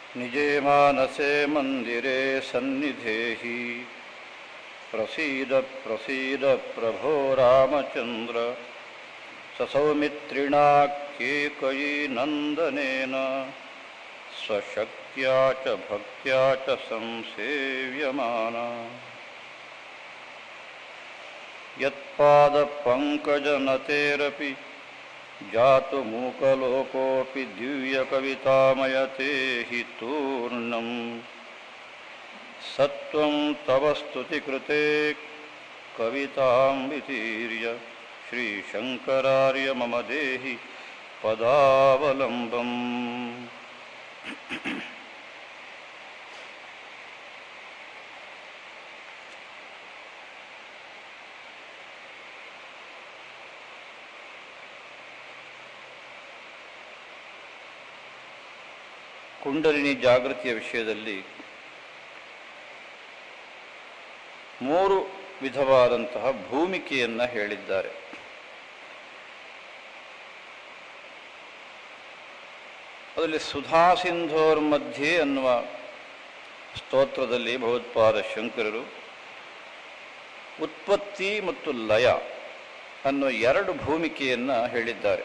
निजे मानसे मन्दिरे सन्निधेहि प्रसीद प्रसीद प्रभो रामचन्द्र ससौमित्रिणाख्येकयी नन्दनेन स्वशक्त्या च भक्त्या च संसेव्यमाना यत्पादपङ्कजनतेरपि जातु मूकलोकोऽपि दिव्यकवितामयते हि तूर्णम् सत्त्वं तव स्तुतिकृते कवितां वितीर्य श्रीशङ्करार्य मम देहि पदावलम्बम् ಕುಂಡಲಿನಿ ಜಾಗೃತಿಯ ವಿಷಯದಲ್ಲಿ ಮೂರು ವಿಧವಾದಂತಹ ಭೂಮಿಕೆಯನ್ನು ಹೇಳಿದ್ದಾರೆ ಅದರಲ್ಲಿ ಸುಧಾ ಸಿಂಧೋರ್ ಮಧ್ಯೆ ಅನ್ನುವ ಸ್ತೋತ್ರದಲ್ಲಿ ಭಗವತ್ಪಾದ ಶಂಕರರು ಉತ್ಪತ್ತಿ ಮತ್ತು ಲಯ ಅನ್ನೋ ಎರಡು ಭೂಮಿಕೆಯನ್ನು ಹೇಳಿದ್ದಾರೆ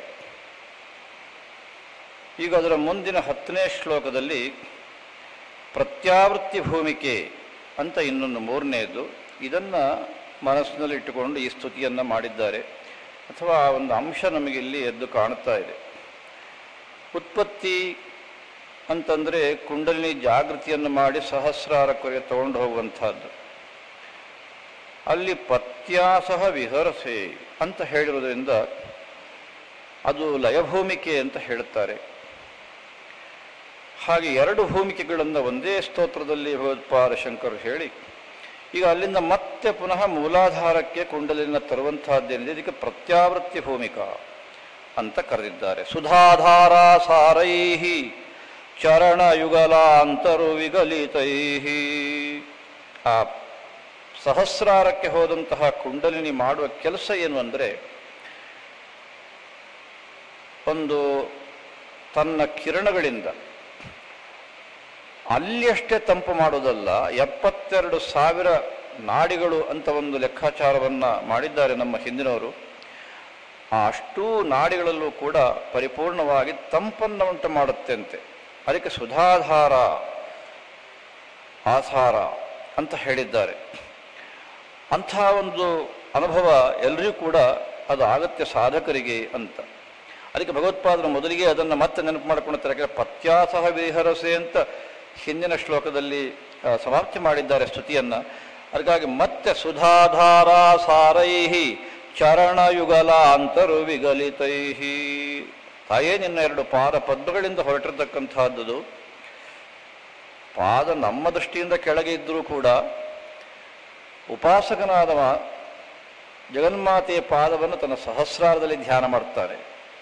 ಈಗ ಅದರ ಮುಂದಿನ ಹತ್ತನೇ ಶ್ಲೋಕದಲ್ಲಿ ಪ್ರತ್ಯಾವೃತ್ತಿ ಭೂಮಿಕೆ ಅಂತ ಇನ್ನೊಂದು ಮೂರನೆಯದು ಇದನ್ನು ಮನಸ್ಸಿನಲ್ಲಿ ಇಟ್ಟುಕೊಂಡು ಈ ಸ್ತುತಿಯನ್ನು ಮಾಡಿದ್ದಾರೆ ಅಥವಾ ಆ ಒಂದು ಅಂಶ ನಮಗೆ ಇಲ್ಲಿ ಎದ್ದು ಕಾಣುತ್ತಾ ಇದೆ ಉತ್ಪತ್ತಿ ಅಂತಂದರೆ ಕುಂಡಲಿನಿ ಜಾಗೃತಿಯನ್ನು ಮಾಡಿ ಸಹಸ್ರಾರಕ್ಕೆ ತಗೊಂಡು ಹೋಗುವಂಥದ್ದು ಅಲ್ಲಿ ಪತ್ಯಾಸಹ ವಿಹರಸೆ ಅಂತ ಹೇಳಿರೋದ್ರಿಂದ ಅದು ಲಯಭೂಮಿಕೆ ಅಂತ ಹೇಳುತ್ತಾರೆ ಹಾಗೆ ಎರಡು ಭೂಮಿಕೆಗಳನ್ನು ಒಂದೇ ಸ್ತೋತ್ರದಲ್ಲಿ ಭಗವತ್ಪಾದ ಶಂಕರು ಹೇಳಿ ಈಗ ಅಲ್ಲಿಂದ ಮತ್ತೆ ಪುನಃ ಮೂಲಾಧಾರಕ್ಕೆ ಕುಂಡಲಿನ ತರುವಂತಹದ್ದೇನಿದೆ ಇದಕ್ಕೆ ಪ್ರತ್ಯಾವೃತ್ತಿ ಭೂಮಿಕಾ ಅಂತ ಕರೆದಿದ್ದಾರೆ ಸುಧಾಧಾರ ಸಾರೈಹಿ ಚರಣಯುಗಲಾಂತರು ವಿಗಲಿತೈಹಿ ಆ ಸಹಸ್ರಾರಕ್ಕೆ ಹೋದಂತಹ ಕುಂಡಲಿನಿ ಮಾಡುವ ಕೆಲಸ ಏನು ಅಂದರೆ ಒಂದು ತನ್ನ ಕಿರಣಗಳಿಂದ ಅಲ್ಲಿಯಷ್ಟೇ ತಂಪು ಮಾಡೋದಲ್ಲ ಎಪ್ಪತ್ತೆರಡು ಸಾವಿರ ನಾಡಿಗಳು ಅಂತ ಒಂದು ಲೆಕ್ಕಾಚಾರವನ್ನು ಮಾಡಿದ್ದಾರೆ ನಮ್ಮ ಹಿಂದಿನವರು ಆ ಅಷ್ಟೂ ನಾಡಿಗಳಲ್ಲೂ ಕೂಡ ಪರಿಪೂರ್ಣವಾಗಿ ತಂಪನ್ನು ಉಂಟು ಮಾಡುತ್ತೆ ಅಂತೆ ಅದಕ್ಕೆ ಸುಧಾಧಾರ ಆಧಾರ ಅಂತ ಹೇಳಿದ್ದಾರೆ ಅಂಥ ಒಂದು ಅನುಭವ ಎಲ್ಲರಿಗೂ ಕೂಡ ಅದು ಆಗತ್ಯ ಸಾಧಕರಿಗೆ ಅಂತ ಅದಕ್ಕೆ ಭಗವತ್ಪಾದರು ಮೊದಲಿಗೆ ಅದನ್ನು ಮತ್ತೆ ನೆನಪು ಮಾಡಿಕೊಳ್ತಾರೆ ಯಾಕಂದರೆ ಪತ್ಯಾಸಹ ವಿಹರಸೆ ಅಂತ ಹಿಂದಿನ ಶ್ಲೋಕದಲ್ಲಿ ಆ, ಸಮಾಪ್ತಿ ಮಾಡಿದ್ದಾರೆ ಸ್ತುತಿಯನ್ನು ಅದಕ್ಕಾಗಿ ಮತ್ತೆ ಸುಧಾಧಾರ ಸಾರೈಹಿ ಚರಣಯುಗಲ ಅಂತರು ವಿಗಲಿತೈಹಿ ತಾಯೇ ನಿನ್ನ ಎರಡು ಪಾದ ಪದ್ಮಗಳಿಂದ ಹೊರಟಿರ್ತಕ್ಕಂಥದ್ದು ಪಾದ ನಮ್ಮ ದೃಷ್ಟಿಯಿಂದ ಕೆಳಗೆ ಇದ್ದರೂ ಕೂಡ ಉಪಾಸಕನಾದವ ಜಗನ್ಮಾತೆಯ ಪಾದವನ್ನು ತನ್ನ ಸಹಸ್ರಾರದಲ್ಲಿ ಧ್ಯಾನ ಮಾಡ್ತಾನೆ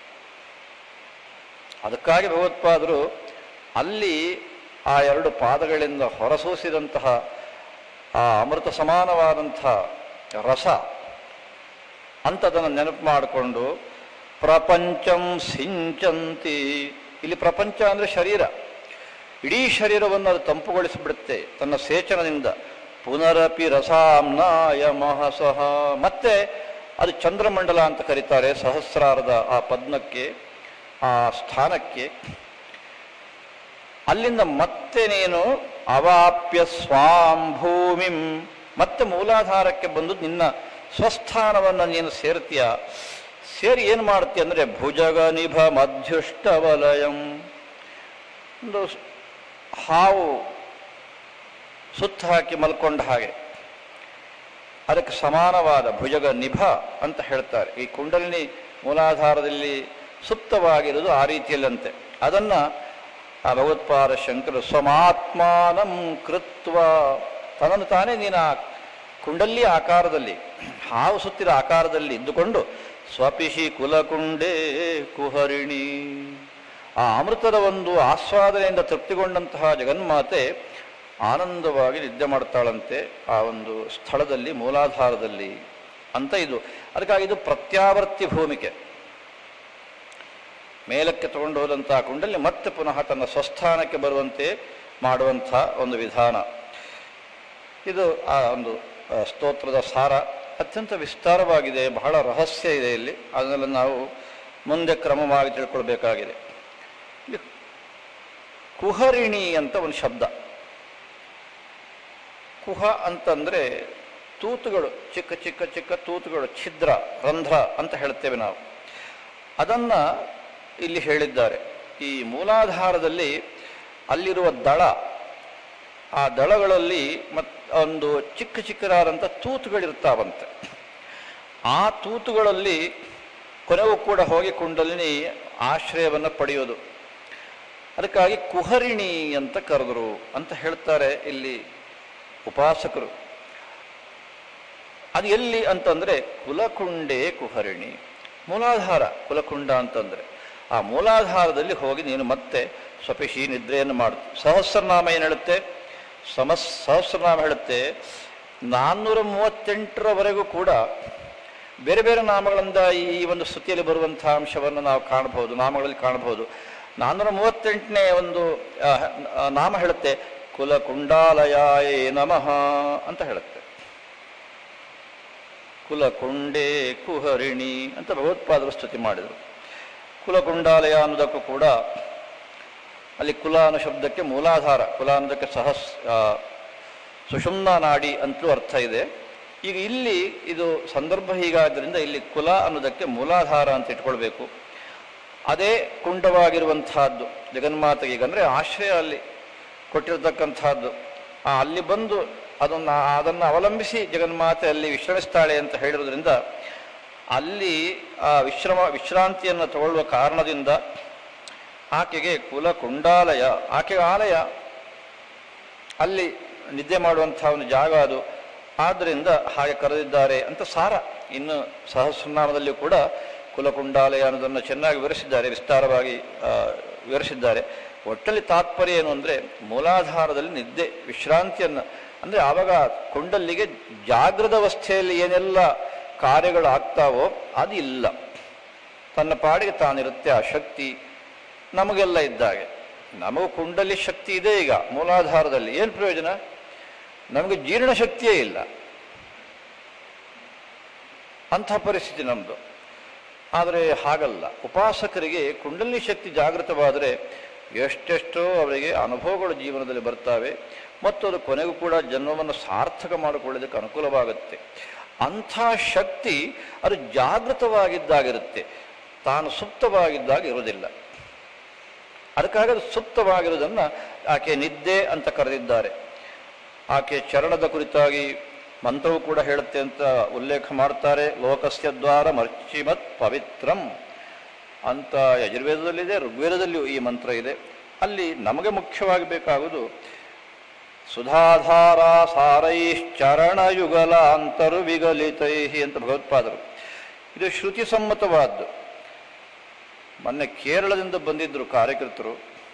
ಅದಕ್ಕಾಗಿ ಭಗವತ್ಪಾದರು ಅಲ್ಲಿ ಆ ಎರಡು ಪಾದಗಳಿಂದ ಹೊರಸೂಸಿದಂತಹ ಆ ಅಮೃತ ಸಮಾನವಾದಂಥ ರಸ ಅಂಥದನ್ನು ನೆನಪು ಮಾಡಿಕೊಂಡು ಪ್ರಪಂಚಂ ಸಿಂಚಂತಿ ಇಲ್ಲಿ ಪ್ರಪಂಚ ಅಂದರೆ ಶರೀರ ಇಡೀ ಶರೀರವನ್ನು ಅದು ತಂಪುಗೊಳಿಸಿಬಿಡುತ್ತೆ ತನ್ನ ಸೇಚನದಿಂದ ಪುನರಪಿ ರಸಾಂನಾಯ ಮಹಸಹ ಮತ್ತೆ ಅದು ಚಂದ್ರಮಂಡಲ ಅಂತ ಕರೀತಾರೆ ಸಹಸ್ರಾರದ ಆ ಪದ್ಮಕ್ಕೆ ಆ ಸ್ಥಾನಕ್ಕೆ ಅಲ್ಲಿಂದ ಮತ್ತೆ ನೀನು ಅವಾಪ್ಯ ಸ್ವಾಂ ಭೂಮಿಂ ಮತ್ತೆ ಮೂಲಾಧಾರಕ್ಕೆ ಬಂದು ನಿನ್ನ ಸ್ವಸ್ಥಾನವನ್ನು ನೀನು ಸೇರ್ತೀಯ ಸೇರಿ ಏನು ಮಾಡ್ತೀಯ ಅಂದರೆ ಭುಜಗ ನಿಭ ಮಧ್ಯುಷ್ಟ ವಲಯಂ ಒಂದು ಹಾವು ಸುತ್ತ ಹಾಕಿ ಮಲ್ಕೊಂಡ ಹಾಗೆ ಅದಕ್ಕೆ ಸಮಾನವಾದ ಭುಜಗ ನಿಭ ಅಂತ ಹೇಳ್ತಾರೆ ಈ ಕುಂಡಲಿನಿ ಮೂಲಾಧಾರದಲ್ಲಿ ಸುಪ್ತವಾಗಿರುವುದು ಆ ರೀತಿಯಲ್ಲಂತೆ ಅದನ್ನು ಆ ಭಗವತ್ಪಾದ ಶಂಕರ ಸ್ವಮಾತ್ಮಾನಂ ಕೃತ್ವ ತನ್ನನ್ನು ತಾನೇ ನೀನು ಆ ಕುಂಡಲ್ಲಿ ಆಕಾರದಲ್ಲಿ ಹಾವು ಸುತ್ತಿದ ಆಕಾರದಲ್ಲಿ ಇದ್ದುಕೊಂಡು ಸ್ವಪಿಶಿ ಕುಲಕುಂಡೇ ಕುಹರಿಣಿ ಆ ಅಮೃತದ ಒಂದು ಆಸ್ವಾದನೆಯಿಂದ ತೃಪ್ತಿಗೊಂಡಂತಹ ಜಗನ್ಮಾತೆ ಆನಂದವಾಗಿ ನಿದ್ದೆ ಮಾಡ್ತಾಳಂತೆ ಆ ಒಂದು ಸ್ಥಳದಲ್ಲಿ ಮೂಲಾಧಾರದಲ್ಲಿ ಅಂತ ಇದು ಅದಕ್ಕಾಗಿ ಇದು ಪ್ರತ್ಯಾವರ್ತಿ ಭೂಮಿಕೆ ಮೇಲಕ್ಕೆ ತಗೊಂಡು ಹೋದಂತಹ ಕುಂಡಲಿ ಮತ್ತೆ ಪುನಃ ತನ್ನ ಸ್ವಸ್ಥಾನಕ್ಕೆ ಬರುವಂತೆ ಮಾಡುವಂಥ ಒಂದು ವಿಧಾನ ಇದು ಆ ಒಂದು ಆ, ಸ್ತೋತ್ರದ ಸಾರ ಅತ್ಯಂತ ವಿಸ್ತಾರವಾಗಿದೆ ಬಹಳ ರಹಸ್ಯ ಇದೆ ಇಲ್ಲಿ ಅದನ್ನೆಲ್ಲ ನಾವು ಮುಂದೆ ಕ್ರಮವಾಗಿ ತಿಳ್ಕೊಳ್ಬೇಕಾಗಿದೆ ಇಲ್ಲಿ ಕುಹರಿಣಿ ಅಂತ ಒಂದು ಶಬ್ದ ಕುಹ ಅಂತಂದ್ರೆ ತೂತುಗಳು ಚಿಕ್ಕ ಚಿಕ್ಕ ಚಿಕ್ಕ ತೂತುಗಳು ಛಿದ್ರ ರಂಧ್ರ ಅಂತ ಹೇಳ್ತೇವೆ ನಾವು ಅದನ್ನ ಇಲ್ಲಿ ಹೇಳಿದ್ದಾರೆ ಈ ಮೂಲಾಧಾರದಲ್ಲಿ ಅಲ್ಲಿರುವ ದಳ ಆ ದಳಗಳಲ್ಲಿ ಮತ್ ಒಂದು ಚಿಕ್ಕ ಚಿಕ್ಕದಾದಂಥ ತೂತುಗಳಿರ್ತಾವಂತೆ ಆ ತೂತುಗಳಲ್ಲಿ ಕೊನೆಗೂ ಕೂಡ ಹೋಗಿ ಕುಂಡಲಿನಿ ಆಶ್ರಯವನ್ನು ಪಡೆಯೋದು ಅದಕ್ಕಾಗಿ ಕುಹರಿಣಿ ಅಂತ ಕರೆದರು ಅಂತ ಹೇಳ್ತಾರೆ ಇಲ್ಲಿ ಉಪಾಸಕರು ಅದು ಎಲ್ಲಿ ಅಂತಂದ್ರೆ ಕುಲಕುಂಡೆ ಕುಹರಿಣಿ ಮೂಲಾಧಾರ ಕುಲಕುಂಡ ಅಂತಂದ್ರೆ ಆ ಮೂಲಾಧಾರದಲ್ಲಿ ಹೋಗಿ ನೀನು ಮತ್ತೆ ಸ್ವಪಿಶಿ ನಿದ್ರೆಯನ್ನು ಮಾಡು ಸಹಸ್ರನಾಮ ಏನು ಹೇಳುತ್ತೆ ಸಮಸ್ ಸಹಸ್ರನಾಮ ಹೇಳುತ್ತೆ ನಾನ್ನೂರ ಮೂವತ್ತೆಂಟರವರೆಗೂ ಕೂಡ ಬೇರೆ ಬೇರೆ ನಾಮಗಳಿಂದ ಈ ಒಂದು ಸ್ತುತಿಯಲ್ಲಿ ಬರುವಂತಹ ಅಂಶವನ್ನು ನಾವು ಕಾಣಬಹುದು ನಾಮಗಳಲ್ಲಿ ಕಾಣಬಹುದು ನಾನ್ನೂರ ಮೂವತ್ತೆಂಟನೇ ಒಂದು ಆ, ಆ, ನಾಮ ಹೇಳುತ್ತೆ ಕುಲ ಕುಂಡಾಲಯಾಯೇ ನಮಃ ಅಂತ ಹೇಳುತ್ತೆ ಕುಲ ಕುಂಡೇ ಕುಹರಿಣಿ ಅಂತ ಭಗವತ್ಪಾದರು ಸ್ತುತಿ ಮಾಡಿದರು ಕುಲಕುಂಡಾಲಯ ಅನ್ನೋದಕ್ಕೂ ಕೂಡ ಅಲ್ಲಿ ಕುಲ ಅನ್ನೋ ಶಬ್ದಕ್ಕೆ ಮೂಲಾಧಾರ ಕುಲ ಅನ್ನೋದಕ್ಕೆ ಸಹಸ್ ಆ, ಸುಷುಮ್ನ ನಾಡಿ ಅಂತಲೂ ಅರ್ಥ ಇದೆ ಈಗ ಇಲ್ಲಿ ಇದು ಸಂದರ್ಭ ಹೀಗಾದ್ದರಿಂದ ಇಲ್ಲಿ ಕುಲ ಅನ್ನೋದಕ್ಕೆ ಮೂಲಾಧಾರ ಅಂತ ಇಟ್ಕೊಳ್ಬೇಕು ಅದೇ ಕುಂಡವಾಗಿರುವಂತಹದ್ದು ಜಗನ್ಮಾತೆಗೆ ಈಗ ಅಂದರೆ ಆಶ್ರಯ ಅಲ್ಲಿ ಕೊಟ್ಟಿರತಕ್ಕಂಥದ್ದು ಆ ಅಲ್ಲಿ ಬಂದು ಅದನ್ನು ಅದನ್ನು ಅವಲಂಬಿಸಿ ಜಗನ್ಮಾತೆ ಅಲ್ಲಿ ವಿಶ್ರಮಿಸ್ತಾಳೆ ಅಂತ ಹೇಳಿರೋದ್ರಿಂದ ಅಲ್ಲಿ ಆ ವಿಶ್ರಮ ವಿಶ್ರಾಂತಿಯನ್ನು ತಗೊಳ್ಳುವ ಕಾರಣದಿಂದ ಆಕೆಗೆ ಕುಲ ಕುಂಡಾಲಯ ಆಕೆಗೆ ಆಲಯ ಅಲ್ಲಿ ನಿದ್ದೆ ಮಾಡುವಂತಹ ಒಂದು ಜಾಗ ಅದು ಆದ್ದರಿಂದ ಹಾಗೆ ಕರೆದಿದ್ದಾರೆ ಅಂತ ಸಾರ ಇನ್ನು ಸಹಸ್ರನಾಮದಲ್ಲಿಯೂ ಕೂಡ ಕುಲಕುಂಡಾಲಯ ಅನ್ನೋದನ್ನು ಚೆನ್ನಾಗಿ ವಿವರಿಸಿದ್ದಾರೆ ವಿಸ್ತಾರವಾಗಿ ಆ, ವಿವರಿಸಿದ್ದಾರೆ ಒಟ್ಟಲ್ಲಿ ತಾತ್ಪರ್ಯ ಏನು ಅಂದರೆ ಮೂಲಾಧಾರದಲ್ಲಿ ನಿದ್ದೆ ವಿಶ್ರಾಂತಿಯನ್ನು ಅಂದರೆ ಆವಾಗ ಕೊಂಡಲ್ಲಿಗೆ ಜಾಗೃತ ಅವಸ್ಥೆಯಲ್ಲಿ ಏನೆಲ್ಲ ಕಾರ್ಯಗಳು ಆಗ್ತಾವೋ ಅದು ಇಲ್ಲ ತನ್ನ ಪಾಡಿಗೆ ತಾನಿರುತ್ತೆ ಆ ಶಕ್ತಿ ನಮಗೆಲ್ಲ ಇದ್ದಾಗೆ ನಮಗೂ ಕುಂಡಲಿ ಶಕ್ತಿ ಇದೆ ಈಗ ಮೂಲಾಧಾರದಲ್ಲಿ ಏನು ಪ್ರಯೋಜನ ನಮಗೆ ಜೀರ್ಣ ಶಕ್ತಿಯೇ ಇಲ್ಲ ಅಂಥ ಪರಿಸ್ಥಿತಿ ನಮ್ಮದು ಆದರೆ ಹಾಗಲ್ಲ ಉಪಾಸಕರಿಗೆ ಕುಂಡಲಿ ಶಕ್ತಿ ಜಾಗೃತವಾದರೆ ಎಷ್ಟೆಷ್ಟೋ ಅವರಿಗೆ ಅನುಭವಗಳು ಜೀವನದಲ್ಲಿ ಬರ್ತಾವೆ ಮತ್ತು ಅದು ಕೊನೆಗೂ ಕೂಡ ಜನ್ಮವನ್ನು ಸಾರ್ಥಕ ಮಾಡಿಕೊಳ್ಳೋದಕ್ಕೆ ಅನುಕೂಲವಾಗುತ್ತೆ ಅಂಥ ಶಕ್ತಿ ಅದು ಜಾಗೃತವಾಗಿದ್ದಾಗಿರುತ್ತೆ ತಾನು ಸುಪ್ತವಾಗಿದ್ದಾಗ ಇರುವುದಿಲ್ಲ ಅದಕ್ಕಾಗಿ ಅದು ಸುಪ್ತವಾಗಿರುವುದನ್ನು ಆಕೆ ನಿದ್ದೆ ಅಂತ ಕರೆದಿದ್ದಾರೆ ಆಕೆ ಚರಣದ ಕುರಿತಾಗಿ ಮಂತ್ರವು ಕೂಡ ಹೇಳುತ್ತೆ ಅಂತ ಉಲ್ಲೇಖ ಮಾಡ್ತಾರೆ ಲೋಕಸ್ಯ ದ್ವಾರ ಮರ್ಚಿಮತ್ ಪವಿತ್ರಂ ಅಂತ ಯಜುರ್ವೇದದಲ್ಲಿದೆ ಋಗ್ವೇದದಲ್ಲಿಯೂ ಈ ಮಂತ್ರ ಇದೆ ಅಲ್ಲಿ ನಮಗೆ ಮುಖ್ಯವಾಗಿ ಬೇಕಾಗುವುದು ಸುಧಾಧಾರ ಸಾರೈಶ್ಚರಣಯುಗಲ ಅಂತರು ವಿಗಲಿತೈ ಅಂತ ಭಗವತ್ಪಾದರು ಇದು ಶ್ರುತಿ ಸಮ್ಮತವಾದ್ದು ಮೊನ್ನೆ ಕೇರಳದಿಂದ ಬಂದಿದ್ದರು ಕಾರ್ಯಕರ್ತರು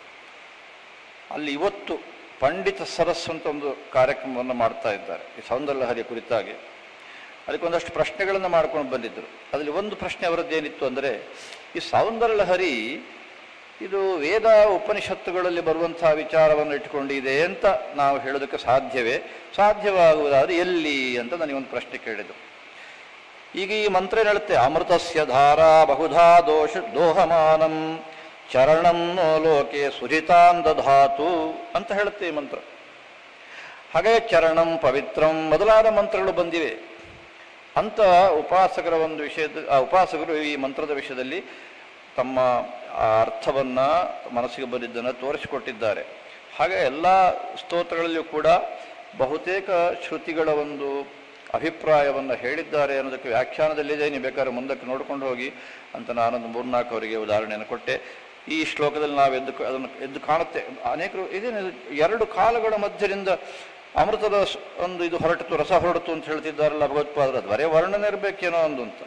ಅಲ್ಲಿ ಇವತ್ತು ಪಂಡಿತ ಸರಸ್ ಅಂತ ಒಂದು ಕಾರ್ಯಕ್ರಮವನ್ನು ಮಾಡ್ತಾ ಇದ್ದಾರೆ ಈ ಸೌಂದರ್ಯಲಹರಿಯ ಕುರಿತಾಗಿ ಅದಕ್ಕೊಂದಷ್ಟು ಪ್ರಶ್ನೆಗಳನ್ನು ಮಾಡ್ಕೊಂಡು ಬಂದಿದ್ದರು ಅದರಲ್ಲಿ ಒಂದು ಪ್ರಶ್ನೆ ಅವರದ್ದೇನಿತ್ತು ಅಂದರೆ ಈ ಸೌಂದರ್ಯಲಹರಿ ಇದು ವೇದ ಉಪನಿಷತ್ತುಗಳಲ್ಲಿ ಬರುವಂತಹ ವಿಚಾರವನ್ನು ಇಟ್ಟುಕೊಂಡಿದೆ ಅಂತ ನಾವು ಹೇಳೋದಕ್ಕೆ ಸಾಧ್ಯವೇ ಸಾಧ್ಯವಾಗುವುದಾದ್ರೆ ಎಲ್ಲಿ ಅಂತ ನನಗೊಂದು ಪ್ರಶ್ನೆ ಕೇಳಿದರು ಈಗ ಈ ಮಂತ್ರ ಏನ್ ಹೇಳುತ್ತೆ ಅಮೃತಸ್ಯ ಧಾರಾ ಬಹುಧಾ ದೋಷ ದೋಹಮಾನಂ ಚರಣಂ ನೋ ಲೋಕೆ ಸುರಿತಾನ್ ದಧಾತು ಅಂತ ಹೇಳುತ್ತೆ ಈ ಮಂತ್ರ ಹಾಗೆ ಚರಣಂ ಪವಿತ್ರಂ ಮೊದಲಾದ ಮಂತ್ರಗಳು ಬಂದಿವೆ ಅಂತ ಉಪಾಸಕರ ಒಂದು ವಿಷಯದ ಆ ಉಪಾಸಕರು ಈ ಮಂತ್ರದ ವಿಷಯದಲ್ಲಿ ತಮ್ಮ ಆ ಅರ್ಥವನ್ನ ಮನಸ್ಸಿಗೆ ಬಂದಿದ್ದನ್ನು ತೋರಿಸಿಕೊಟ್ಟಿದ್ದಾರೆ ಹಾಗೆ ಎಲ್ಲ ಸ್ತೋತ್ರಗಳಲ್ಲಿಯೂ ಕೂಡ ಬಹುತೇಕ ಶ್ರುತಿಗಳ ಒಂದು ಅಭಿಪ್ರಾಯವನ್ನು ಹೇಳಿದ್ದಾರೆ ಅನ್ನೋದಕ್ಕೆ ವ್ಯಾಖ್ಯಾನದಲ್ಲಿದೆ ನೀವು ಬೇಕಾದ್ರೆ ಮುಂದಕ್ಕೆ ನೋಡ್ಕೊಂಡು ಹೋಗಿ ಅಂತ ನಾನೊಂದು ಮೂರ್ನಾಲ್ಕು ಅವರಿಗೆ ಉದಾಹರಣೆಯನ್ನು ಕೊಟ್ಟೆ ಈ ಶ್ಲೋಕದಲ್ಲಿ ನಾವು ಎದ್ದು ಅದನ್ನು ಎದ್ದು ಕಾಣುತ್ತೆ ಅನೇಕರು ಇದೇನು ಎರಡು ಕಾಲಗಳ ಮಧ್ಯದಿಂದ ಅಮೃತದ ಸ್- ಒಂದು ಇದು ಹೊರಟಿತು ರಸ ಹೊರಟಿತು ಅಂತ ಹೇಳ್ತಿದ್ದಾರಲ್ಲ ಭಗವತ್ಪಾದರು ಅದು ಬರೇ ವರ್ಣನೆ ಇರಬೇಕೇನೋ ಒಂದು ಅಂತ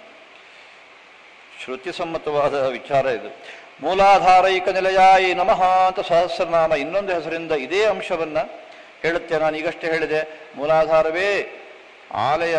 ಶ್ರುತಿ ಸಮ್ಮತವಾದ ವಿಚಾರ ಇದು ಮೂಲಾಧಾರೈಕ ನಿಲಯಾಯಿ ನಮಃ ಅಂತ ಸಹಸ್ರನಾಮ ಇನ್ನೊಂದು ಹೆಸರಿಂದ ಇದೇ ಅಂಶವನ್ನ ಹೇಳುತ್ತೆ ನಾನು ಈಗಷ್ಟೇ ಹೇಳಿದೆ ಮೂಲಾಧಾರವೇ ಆಲಯ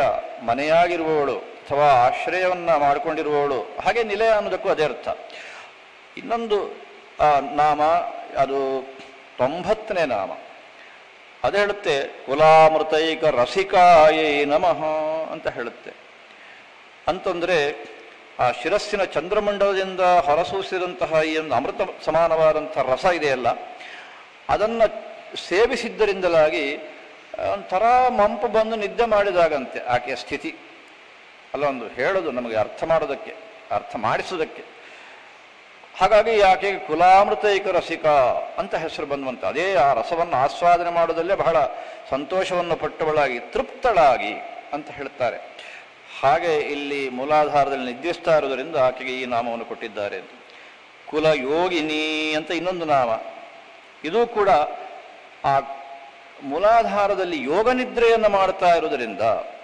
ಮನೆಯಾಗಿರುವವಳು ಅಥವಾ ಆಶ್ರಯವನ್ನ ಮಾಡಿಕೊಂಡಿರುವವಳು ಹಾಗೆ ನಿಲಯ ಅನ್ನೋದಕ್ಕೂ ಅದೇ ಅರ್ಥ ಇನ್ನೊಂದು ಆ, ನಾಮ ಅದು ತೊಂಬತ್ತನೇ ನಾಮ ಅದು ಹೇಳುತ್ತೆ ಕುಲಾಮೃತೈಕ ರಸಿಕಾಯೇ ನಮಃ ಅಂತ ಹೇಳುತ್ತೆ ಅಂತಂದ್ರೆ ಆ ಶಿರಸ್ಸಿನ ಚಂದ್ರಮಂಡಲದಿಂದ ಹೊರಸೂಸಿದಂತಹ ಈ ಒಂದು ಅಮೃತ ಸಮಾನವಾದಂತಹ ರಸ ಇದೆಯಲ್ಲ ಅದನ್ನು ಸೇವಿಸಿದ್ದರಿಂದಲಾಗಿ ಒಂಥರ ಮಂಪು ಬಂದು ನಿದ್ದೆ ಮಾಡಿದಾಗಂತೆ ಆಕೆಯ ಸ್ಥಿತಿ ಅಲ್ಲೊಂದು ಹೇಳೋದು ನಮಗೆ ಅರ್ಥ ಮಾಡೋದಕ್ಕೆ ಅರ್ಥ ಮಾಡಿಸೋದಕ್ಕೆ ಹಾಗಾಗಿ ಆಕೆಗೆ ಕುಲಾಮೃತೈಕ ರಸಿಕ ಅಂತ ಹೆಸರು ಬಂದುವಂತ ಅದೇ ಆ ರಸವನ್ನು ಆಸ್ವಾದನೆ ಮಾಡೋದಲ್ಲೇ ಬಹಳ ಸಂತೋಷವನ್ನು ಪಟ್ಟವಳಾಗಿ ತೃಪ್ತಳಾಗಿ ಅಂತ ಹೇಳ್ತಾರೆ ಹಾಗೆ ಇಲ್ಲಿ ಮೂಲಾಧಾರದಲ್ಲಿ ನಿದ್ರಿಸ್ತಾ ಇರೋದರಿಂದ ಆಕೆಗೆ ಈ ನಾಮವನ್ನು ಕೊಟ್ಟಿದ್ದಾರೆ ಕುಲ ಯೋಗಿನಿ ಅಂತ ಇನ್ನೊಂದು ನಾಮ ಇದು ಕೂಡ ಆ ಮೂಲಾಧಾರದಲ್ಲಿ ಯೋಗ ನಿದ್ರೆಯನ್ನು ಮಾಡ್ತಾ ಇರೋದರಿಂದ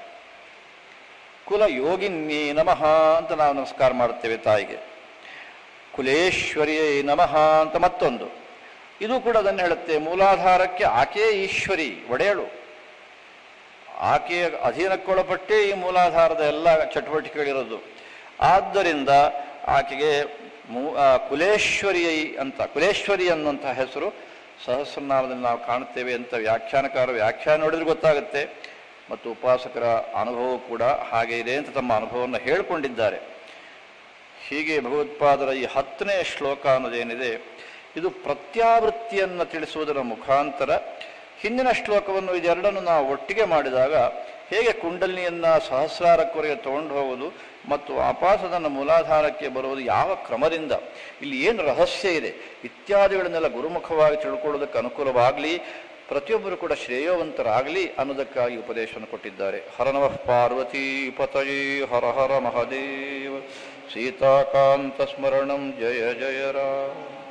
ಕುಲ ಯೋಗಿನ್ಯೇ ನಮಃ ಅಂತ ನಾವು ನಮಸ್ಕಾರ ಮಾಡುತ್ತೇವೆ ತಾಯಿಗೆ ಕುಲೇಶ್ವರಿಯೇ ನಮಃ ಅಂತ ಮತ್ತೊಂದು ಇದು ಕೂಡ ಅದನ್ನು ಹೇಳುತ್ತೆ ಮೂಲಾಧಾರಕ್ಕೆ ಆಕೆಯೇ ಈಶ್ವರಿ ಒಡೆಯಳು ಆಕೆಯ ಅಧೀನಕ್ಕೊಳಪಟ್ಟೇ ಈ ಮೂಲಾಧಾರದ ಎಲ್ಲ ಚಟುವಟಿಕೆಗಳಿರೋದು ಆದ್ದರಿಂದ ಆಕೆಗೆ ಮೂ ಆ, ಕುಲೇಶ್ವರಿಯೈ ಅಂತ ಕುಲೇಶ್ವರಿ ಅನ್ನುವಂಥ ಹೆಸರು ಸಹಸ್ರನಾಮದಲ್ಲಿ ನಾವು ಕಾಣುತ್ತೇವೆ ಅಂತ ವ್ಯಾಖ್ಯಾನಕಾರ ವ್ಯಾಖ್ಯಾನ ನೋಡಿದ್ರೆ ಗೊತ್ತಾಗುತ್ತೆ ಮತ್ತು ಉಪಾಸಕರ ಅನುಭವ ಕೂಡ ಹಾಗೆ ಇದೆ ಅಂತ ತಮ್ಮ ಅನುಭವವನ್ನು ಹೇಳಿಕೊಂಡಿದ್ದಾರೆ ಹೀಗೆ ಭಗವತ್ಪಾದರ ಈ ಹತ್ತನೇ ಶ್ಲೋಕ ಅನ್ನೋದೇನಿದೆ ಇದು ಪ್ರತ್ಯಾವೃತ್ತಿಯನ್ನು ತಿಳಿಸುವುದರ ಮುಖಾಂತರ ಹಿಂದಿನ ಶ್ಲೋಕವನ್ನು ಇದೆರಡನ್ನು ನಾವು ಒಟ್ಟಿಗೆ ಮಾಡಿದಾಗ ಹೇಗೆ ಕುಂಡಲಿನಿಯನ್ನ ಸಹಸ್ರಾರಕ್ಕವರೆಗೆ ತಗೊಂಡು ಹೋಗುವುದು ಮತ್ತು ಅಪಾಸದನ್ನು ಮೂಲಾಧಾರಕ್ಕೆ ಬರುವುದು ಯಾವ ಕ್ರಮದಿಂದ ಇಲ್ಲಿ ಏನು ರಹಸ್ಯ ಇದೆ ಇತ್ಯಾದಿಗಳನ್ನೆಲ್ಲ ಗುರುಮುಖವಾಗಿ ತಿಳ್ಕೊಳ್ಳೋದಕ್ಕೆ ಅನುಕೂಲವಾಗಲಿ ಪ್ರತಿಯೊಬ್ಬರು ಕೂಡ ಶ್ರೇಯೋವಂತರಾಗಲಿ ಅನ್ನೋದಕ್ಕಾಗಿ ಉಪದೇಶವನ್ನು ಕೊಟ್ಟಿದ್ದಾರೆ ಹರ ನಮಃ ಪಾರ್ವತಿ ಪತಯೇ ಹರ ಹರ ಮಹದೇವ ಸೀತಾಕಾಂತ ಸ್ಮರಣಂ ಜಯ ಜಯ ರಾಮ